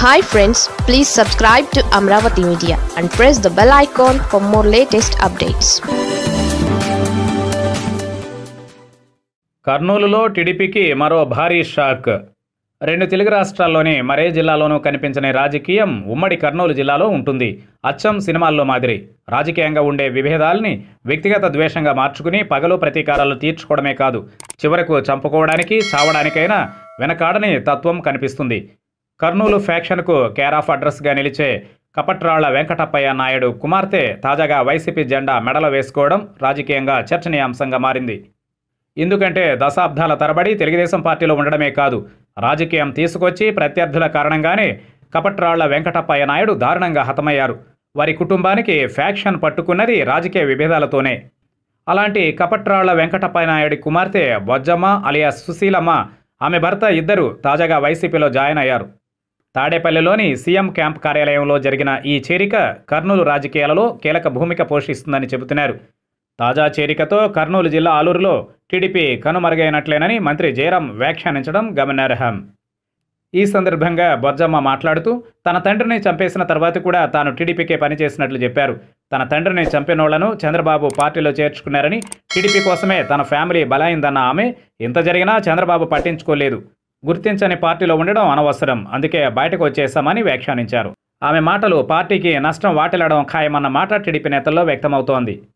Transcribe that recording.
hi friends please subscribe to Amaravati media and press the bell icon for more latest updates కర్నూలులో టీడీపీకి మరో భారీ shock రెండు తెలుగు రాష్ట్రాల్లోని మరే జిల్లాలోనూ కనిపించని రాజకీయం ఉమ్మడి కర్నూలు జిల్లాలో ఉంటుంది అచ్చం సినిమాల్లో మాదిరి రాజకీయంగా ఉండే విభేదాల్ని వ్యక్తిగత ద్వేషంగా మార్చుకుని పగలు ప్రతీకారాలు తీర్చుకోవడమే కాదు చివరకు చంపుకోవడానికి చావడానికైనా వెనకాడని తత్వం కనిపిస్తుంది కర్నూలు ఫ్యాక్షన్కు కేర్ ఆఫ్ అడ్రస్గా నిలిచే కపట్రాళ్ల వెంకటప్పయ్య నాయుడు కుమార్తె తాజాగా వైసీపీ జెండా మెడలో వేసుకోవడం రాజకీయంగా చర్చనీయాంశంగా మారింది ఎందుకంటే దశాబ్దాల తరబడి తెలుగుదేశం పార్టీలో ఉండడమే కాదు రాజకీయం తీసుకొచ్చి ప్రత్యర్థుల కారణంగానే కపట్రాళ్ల వెంకటప్పయ్య నాయుడు దారుణంగా హతమయ్యారు వారి కుటుంబానికి ఫ్యాక్షన్ పట్టుకున్నది రాజకీయ విభేదాలతోనే అలాంటి కపట్రాళ్ల వెంకటప్పయ్య నాయుడి కుమార్తె బొజ్జమ్మ అలియాస్ సుశీలమ్మ ఆమె భర్త ఇద్దరు తాజాగా వైసీపీలో జాయిన్ అయ్యారు తాడేపల్లిలోని సీఎం క్యాంప్ కార్యాలయంలో జరిగిన ఈ చేరిక కర్నూలు రాజకీయాలలో కీలక భూమిక పోషిస్తుందని చెబుతున్నారు తాజా చేరికతో కర్నూలు జిల్లా ఆలూరులో టీడీపీ కనుమరుగైనట్లేనని మంత్రి జయరాం వ్యాఖ్యానించడం గమనార్హం ఈ సందర్భంగా బొజ్జమ్మ మాట్లాడుతూ తన తండ్రిని చంపేసిన తర్వాత కూడా తాను టీడీపీకే పనిచేసినట్లు చెప్పారు తన తండ్రిని చంపినోళ్లను చంద్రబాబు పార్టీలో చేర్చుకున్నారని టీడీపీ కోసమే తన ఫ్యామిలీ బలైందన్న ఆమె ఇంత జరిగినా చంద్రబాబు పట్టించుకోలేదు గుర్తించని పార్టీలో ఉండడం అనవసరం అందుకే బయటకు వచ్చేశామని వ్యాఖ్యానించారు ఆమె మాటలు పార్టీకి నష్టం వాటిల్లడం ఖాయమన్న మాట టీడీపీ నేతల్లో వ్యక్తమవుతోంది